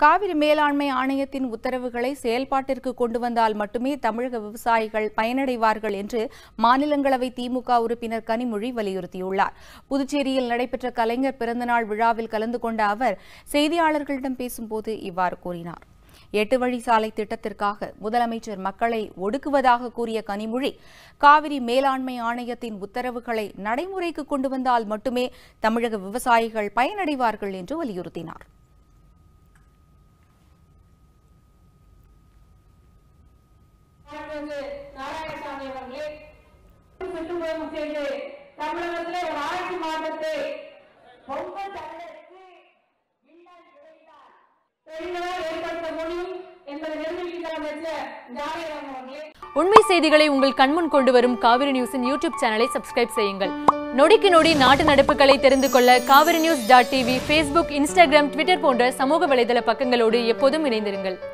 காவிரி மேலாண்மை ஆணையத்தின் உத்தரவுகளை செயல்பாட்டிற்கு கொண்டு வந்தால் மட்டுமே தமிழக விவசாயிகள் பயனடைவார்கள் என்று மாநிலங்களவை திமுக உறுப்பினர் கனிமொழி வலியுறுத்தியுள்ளார் புதுச்சேரியில் நடைபெற்ற கலைஞர் பிறந்தநாள் விழாவில் கலந்து கொண்ட அவர் செய்தியாளர்களிடம் பேசும்போது இவ்வாறு கூறினார் எட்டு வழி சாலை திட்டத்திற்காக முதலமைச்சர் மக்களை ஒடுக்குவதாக கூறிய கனிமொழி காவிரி மேலாண்மை ஆணையத்தின் உத்தரவுகளை நடைமுறைக்கு கொண்டு வந்தால் மட்டுமே தமிழக விவசாயிகள் பயனடைவார்கள் என்று வலியுறுத்தினார் மாண்புமிகு நாராயணசாமி அவர்களே சுற்றுப்பயணம் செய்து தமிழகத்திலே ஒரு ஆட்சி மாற்றத்தை ரொம்ப தமிழருக்கு பின்னால் விளைந்தால் பெண்களால் ஏற்படுத்த முடியும் என்பதை நிரூபிக்கிற அமைச்சர் ஜானகிராமன் அவர்களே உண்மை செய்திகளை உங்கள் கண்முன் கொண்டு வரும் காவிரி நியூஸின் யூடியூப் சேனலை சப்ஸ்கிரைப் செய்யுங்கள் நொடிக்கு நொடி நாட்டு நடப்புகளை தெரிந்து கொள்ள Kaveri news dot TV Facebook Instagram Twitter போன்ற சமூக வலைதள பக்கங்களோடு எப்போதும் இணைந்திருங்கள்